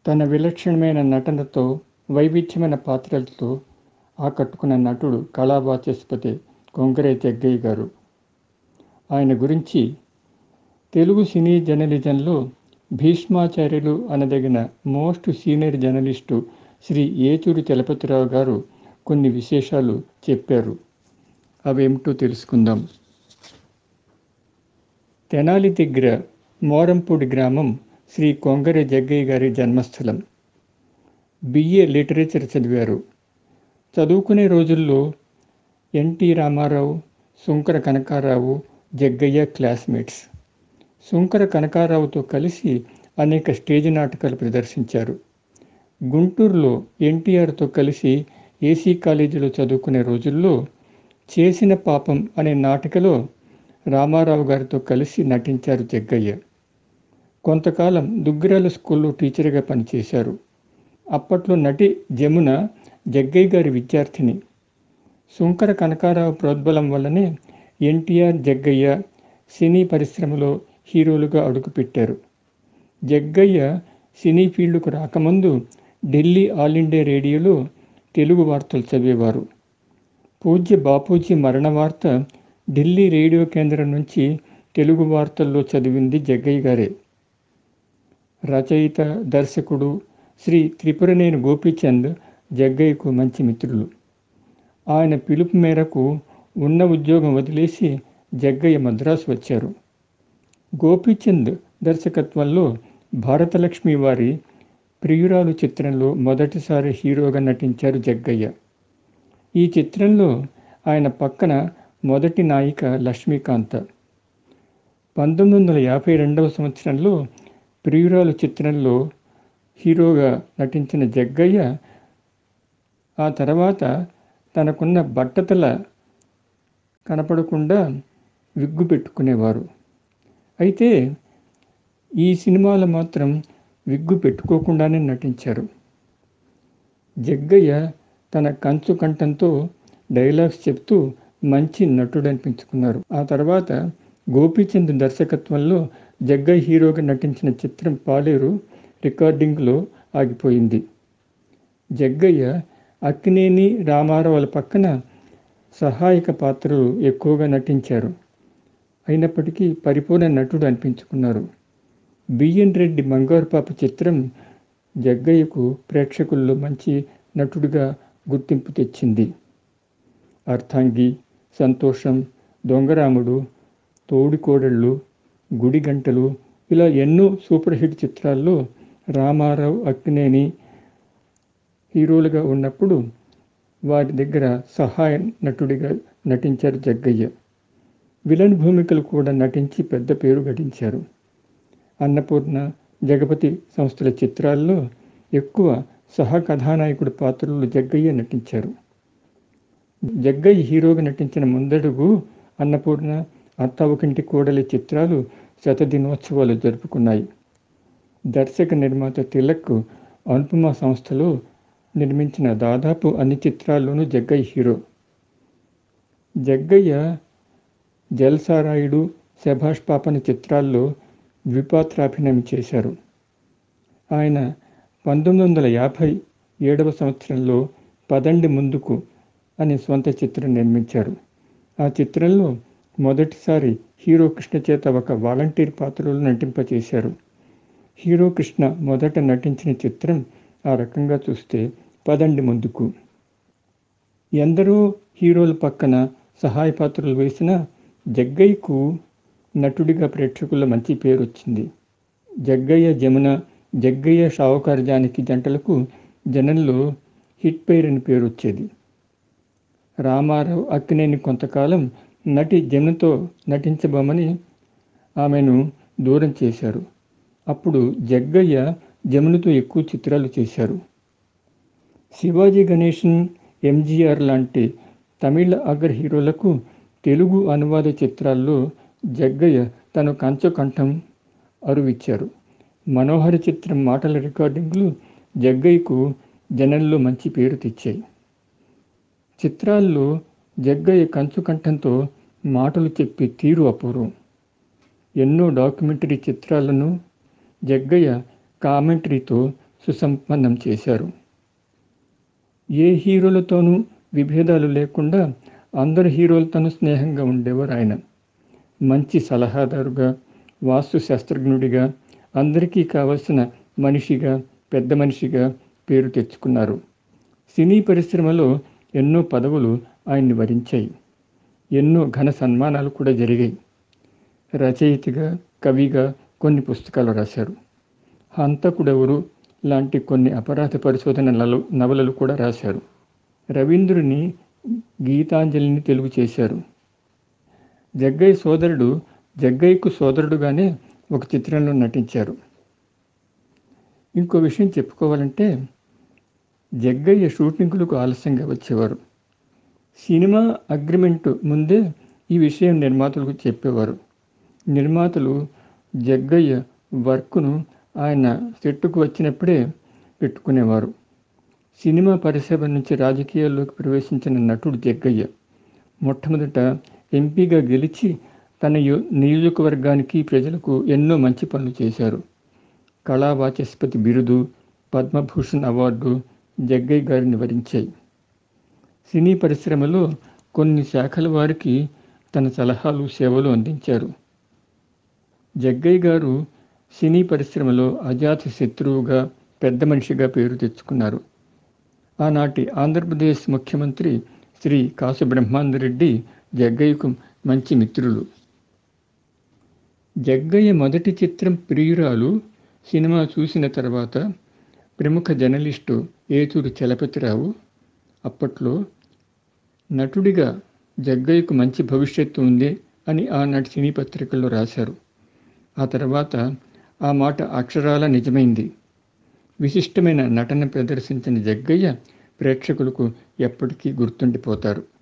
తన విలక్షణమైన నటనతో వైవిధ్యమైన పాత్రలతో ఆకట్టుకున్న నటుడు కళావాచస్పతి కొంగరే జగ్గయ్య గారు ఆయన గురించి తెలుగు సినీ జర్నలిజంలో భీష్మాచార్యులు అనదగిన most senior journalist Shri Yechuri Chalapathi Rao garu కొన్ని విశేషాలు చెప్పారు అవేమిటో తెలుసుకుందాం తెనాలి దగ్గర మోరంపూడి గ్రామం శ్రీ కొంగరె జగ్గయ్య గారి జన్మస్థలం బిఏ లిటరేచర్ చదివారు చదువుకునే రోజుల్లో ఎన్టీ రామారావు సుంకర కనకారావు జగ్గయ్య క్లాస్మేట్స్ సుంకర కనకారావుతో కలిసి అనేక స్టేజ్ నాటకాలు ప్రదర్శించారు గుంటూరులో ఎన్టీఆర్తో కలిసి ఏసీ కాలేజీలో చదువుకునే రోజుల్లో చేసిన పాపం అనే నాటికలో రామారావు గారితో కలిసి నటించారు జగ్గయ్య కొంతకాలం దుగ్గిరాల స్కూల్లో టీచర్గా పనిచేశారు అప్పట్లో నటి జమున జగ్గయ్య గారి విద్యార్థిని సుంకర కనకారావు ప్రోద్బలం వల్లనే ఎన్టీఆర్ జగ్గయ్య సినీ పరిశ్రమలో హీరోలుగా అడుగుపెట్టారు జగ్గయ్య సినీ ఫీల్డ్కు రాకముందు ఢిల్లీ ఆల్ ఇండియా రేడియోలో తెలుగు వార్తలు చదివేవారు పూజ్య బాపూజీ మరణ వార్త ఢిల్లీ రేడియో కేంద్రం నుంచి తెలుగు వార్తల్లో చదివింది జగ్గయ్య గారే రచయిత దర్శకుడు శ్రీ త్రిపురనేని గోపీచంద్ జగ్గయ్యకు మంచి మిత్రులు ఆయన పిలుపు మేరకు ఉన్న ఉద్యోగం వదిలేసి జగ్గయ్య మద్రాసు వచ్చారు గోపీచంద్ దర్శకత్వంలో భారతలక్ష్మి వారి ప్రియురాలు చిత్రంలో మొదటిసారి హీరోగా నటించారు జగ్గయ్య ఈ చిత్రంలో ఆయన పక్కన మొదటి నాయిక లక్ష్మీకాంత పంతొమ్మిది వందల యాభై రెండవ సంవత్సరంలో ప్రియురాలు చిత్రంలో హీరోగా నటించిన జగ్గయ్య ఆ తర్వాత తనకున్న బట్టతల కనపడకుండా విగ్గు పెట్టుకునేవారు అయితే ఈ సినిమాలో మాత్రం విగ్గు పెట్టుకోకుండానే నటించారు జగ్గయ్య తన కంచు కంఠంతో డైలాగ్స్ చెప్తూ మంచి నటుడు అనిపించుకున్నారు ఆ తర్వాత గోపీచంద్ దర్శకత్వంలో జగ్గయ్య హీరోగా నటించిన చిత్రం పాలేరు రికార్డింగ్లో ఆగిపోయింది జగ్గయ్య అక్కినేని రామారావుల పక్కన సహాయక పాత్రలు ఎక్కువగా నటించారు అయినప్పటికీ పరిపూర్ణ నటుడు అనిపించుకున్నారు బిఎన్ రెడ్డి బంగారుపాప చిత్రం జగ్గయ్యకు ప్రేక్షకుల్లో మంచి నటుడిగా గుర్తింపు తెచ్చింది అర్థాంగి సంతోషం దొంగరాముడు తోడికోడళ్ళు గుడి గంటలు ఇలా ఎన్నో సూపర్ హిట్ చిత్రాల్లో రామారావు అక్కినేని హీరోలుగా ఉన్నప్పుడు వారి దగ్గర సహాయ నటుడిగా నటించారు జగ్గయ్య విలన్ భూమికలు కూడా నటించి పెద్ద పేరు గడించారు అన్నపూర్ణ జగపతి సంస్థల చిత్రాల్లో ఎక్కువ సహ కథానాయకుడి పాత్రలు జగ్గయ్య నటించారు జగ్గయ్య హీరోగా నటించిన ముందడుగు అన్నపూర్ణ అత్తావుకింటి కోడలి చిత్రాలు శతదినోత్సవాలు జరుపుకున్నాయి దర్శక నిర్మాత తిలక్ అనుపమ సంస్థలో నిర్మించిన దాదాపు అన్ని చిత్రాల్లోనూ జగ్గయ్య హీరో జగ్గయ్య జల్సారాయుడు శభాష్ పాపని చిత్రాల్లో ద్విపాత్రాభినయం చేశారు ఆయన పంతొమ్మిది వందల యాభై ఏడవ సంవత్సరంలో పదండి ముందుకు అనే స్వంత చిత్రం నిర్మించారు ఆ చిత్రంలో మొదటిసారి హీరో కృష్ణ చేత ఒక వాలంటీర్ పాత్రలో నటింపచేశారు హీరో కృష్ణ మొదట నటించిన చిత్రం ఆ రకంగా చూస్తే పదండి ముందుకు ఎందరో హీరోల పక్కన సహాయ పాత్రలు వేసిన జగ్గయ్యకు నటుడిగా ప్రేక్షకుల మంచి పేరు వచ్చింది జగ్గయ్య జమున జగ్గయ్య షావుకారు జానకి జంటలకు జనంలో హిట్ పేర్ అని పేరు వచ్చేది రామారావు అక్కినేని కొంతకాలం నటి జమునతో నటించబోమని ఆమెను దూరం చేశారు అప్పుడు జగ్గయ్య జమునతో ఎక్కువ చిత్రాలు చేశారు శివాజీ గణేషన్ ఎంజీఆర్ లాంటి తమిళ అగ్ర హీరోలకు తెలుగు అనువాద చిత్రాల్లో జగ్గయ్య తన కంచకంఠం అరువిచ్చారు మనోహర చిత్రం మాటల రికార్డింగ్లు జగ్గయ్యకు జనంలో మంచి పేరు తెచ్చాయి చిత్రాల్లో జగ్గయ్య కంచుకంఠంతో మాటలు చెప్పే తీరు అపూర్వం ఎన్నో డాక్యుమెంటరీ చిత్రాలను జగ్గయ్య కామెంటరీతో సుసంపన్నం చేశారు ఏ హీరోలతోనూ విభేదాలు లేకుండా అందరు హీరోలతోనూ స్నేహంగా ఉండేవారు ఆయన మంచి సలహాదారుగా వాస్తు శాస్త్రజ్ఞుడిగా అందరికీ కావలసిన మనిషిగా పెద్ద మనిషిగా పేరు తెచ్చుకున్నారు సినీ పరిశ్రమలో ఎన్నో పదవులు ఆయన్ని వరించాయి ఎన్నో ఘన సన్మానాలు కూడా జరిగాయి రచయితగా కవిగా కొన్ని పుస్తకాలు రాశారు హంతకుడెవరు లాంటి కొన్ని అపరాధ పరిశోధన నలు నవలలు కూడా రాశారు రవీంద్రుని గీతాంజలిని తెలుగు చేశారు జగ్గయ్య సోదరుడు జగ్గయ్యకు సోదరుడుగానే ఒక చిత్రంలో నటించారు ఇంకో విషయం చెప్పుకోవాలంటే జగ్గయ్య షూటింగులకు ఆలస్యంగా వచ్చేవారు సినిమా అగ్రిమెంట్ ముందే ఈ విషయం నిర్మాతలకు చెప్పేవారు నిర్మాతలు జగ్గయ్య వర్క్ను ఆయన సెట్టుకు వచ్చినప్పుడే పెట్టుకునేవారు సినిమా పరిశ్రమ నుంచి రాజకీయాల్లోకి ప్రవేశించిన నటుడు జగ్గయ్య మొట్టమొదట ఎంపీగా గెలిచి తన యో- నియోజకవర్గానికి ప్రజలకు ఎన్నో మంచి పనులు చేశారు కళా వాచస్పతి బిరుదు పద్మభూషణ్ అవార్డు జగ్గయ్య గారిని వరించాయి సినీ పరిశ్రమలో కొన్ని శాఖల వారికి తన సలహాలు సేవలు అందించారు జగ్గయ్య గారు సినీ పరిశ్రమలో అజాత శత్రువుగా పెద్ద మనిషిగా పేరు తెచ్చుకున్నారు ఆనాటి ఆంధ్రప్రదేశ్ ముఖ్యమంత్రి శ్రీ కాసు బ్రహ్మానందరెడ్డి జగ్గయ్యకు మంచి మిత్రులు జగ్గయ్య మొదటి చిత్రం ప్రియురాలు సినిమా చూసిన తర్వాత ప్రముఖ జర్నలిస్టు ఏచూరు చలపతిరావు అప్పట్లో నటుడిగా జగ్గయ్యకు మంచి భవిష్యత్తు ఉంది అని ఆనాటి సినీ పత్రికల్లో రాశారు ఆ తర్వాత ఆ మాట అక్షరాల నిజమైంది విశిష్టమైన నటన ప్రదర్శించిన జగ్గయ్య ప్రేక్షకులకు ఎప్పటికీ గుర్తుండిపోతారు